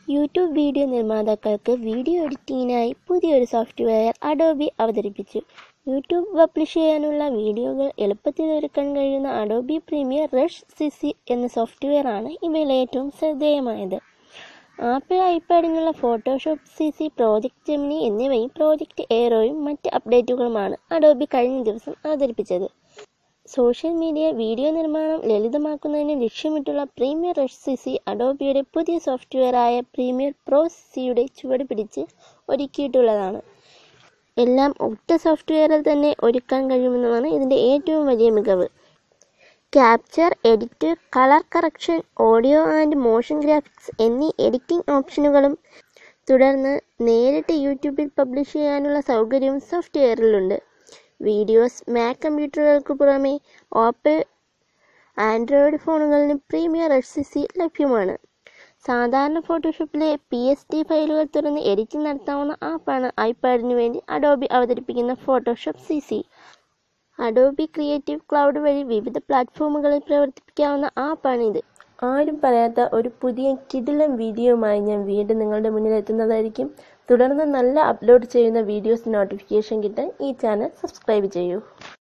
YouTube video നിർമ്മാതാക്കൾക്ക് video എഡിറ്റിംഗിനായി പുതിയൊരു സോഫ്റ്റ്വെയർ അഡോബി അവതരിപ്പിച്ചു യൂട്യൂബ് പബ്ലിഷ് ചെയ്യാനുള്ള വീഡിയോകൾ എളുപ്പത്തിൽ ഒരുക്കാൻ കഴിയുന്ന Adobe Premiere Rush C C എന്ന സോഫ്റ്റ്വെയറാണ് ഇവയിൽ ഏറ്റവും ശ്രദ്ധേയമായത് ആപ്പിൾ ഐപാഡിനുള്ള Photoshop C C Project Gemini എന്നിവയും പ്രോജക്റ്റ് എയറോയും മറ്റ് അപ്ഡേറ്റുകളുമാണ് അഡോബി കഴിഞ്ഞ ദിവസം അവതരിപ്പിച്ചത് സോഷ്യൽ മീഡിയ വീഡിയോ നിർമ്മാണം ലളിതമാക്കുന്നതിന് ലക്ഷ്യമിട്ടുള്ള പ്രീമിയർ റഷ് സി സി അഡോബിയുടെ പുതിയ സോഫ്റ്റ്വെയറായ പ്രീമിയർ പ്രോ സിയുടെ ചുവട് പിടിച്ച് ഒരുക്കിയിട്ടുള്ളതാണ് എല്ലാം ഒറ്റ സോഫ്റ്റ്വെയറിൽ തന്നെ ഒരുക്കാൻ കഴിയുമെന്നതാണ് ഇതിൻ്റെ ഏറ്റവും വലിയ മികവ് capture edit colour correction audio and motion graphics എന്നീ എഡിറ്റിംഗ് ഓപ്ഷനുകളും തുടർന്ന് നേരിട്ട് യൂട്യൂബിൽ പബ്ലിഷ് ചെയ്യാനുള്ള സൗകര്യവും സോഫ്റ്റ്വെയറിലുണ്ട് വീഡിയോസ് മാക് കമ്പ്യൂട്ടറുകൾക്ക് പുറമെ ഓപ്പിൾ ആൻഡ്രോയിഡ് ഫോണുകളിലും പ്രീമിയർ എച്ച് സി സി ലഭ്യമാണ് സാധാരണ ഫോട്ടോഷോപ്പിലെ പി എസ് ഡി ഫയലുകൾ തുറന്ന് എഡിറ്റിംഗ് നടത്താവുന്ന ആപ്പാണ് ഐപാഡിന് വേണ്ടി അഡോബി അവതരിപ്പിക്കുന്ന Photoshop C C Adobe Creative Cloud വഴി വിവിധ പ്ലാറ്റ്ഫോമുകളിൽ പ്രവർത്തിപ്പിക്കാവുന്ന ആപ്പാണിത് ആരും പറയാത്ത ഒരു പുതിയ കിടിലം വീഡിയോയുമായി ഞാൻ വീണ്ടും നിങ്ങളുടെ മുന്നിൽ എത്തുന്നതായിരിക്കും തുടർന്ന് നല്ല അപ്ലോഡ് ചെയ്യുന്ന വീഡിയോസ് നോട്ടിഫിക്കേഷൻ കിട്ടാൻ ഈ ചാനൽ സബ്സ്ക്രൈബ് ചെയ്യൂ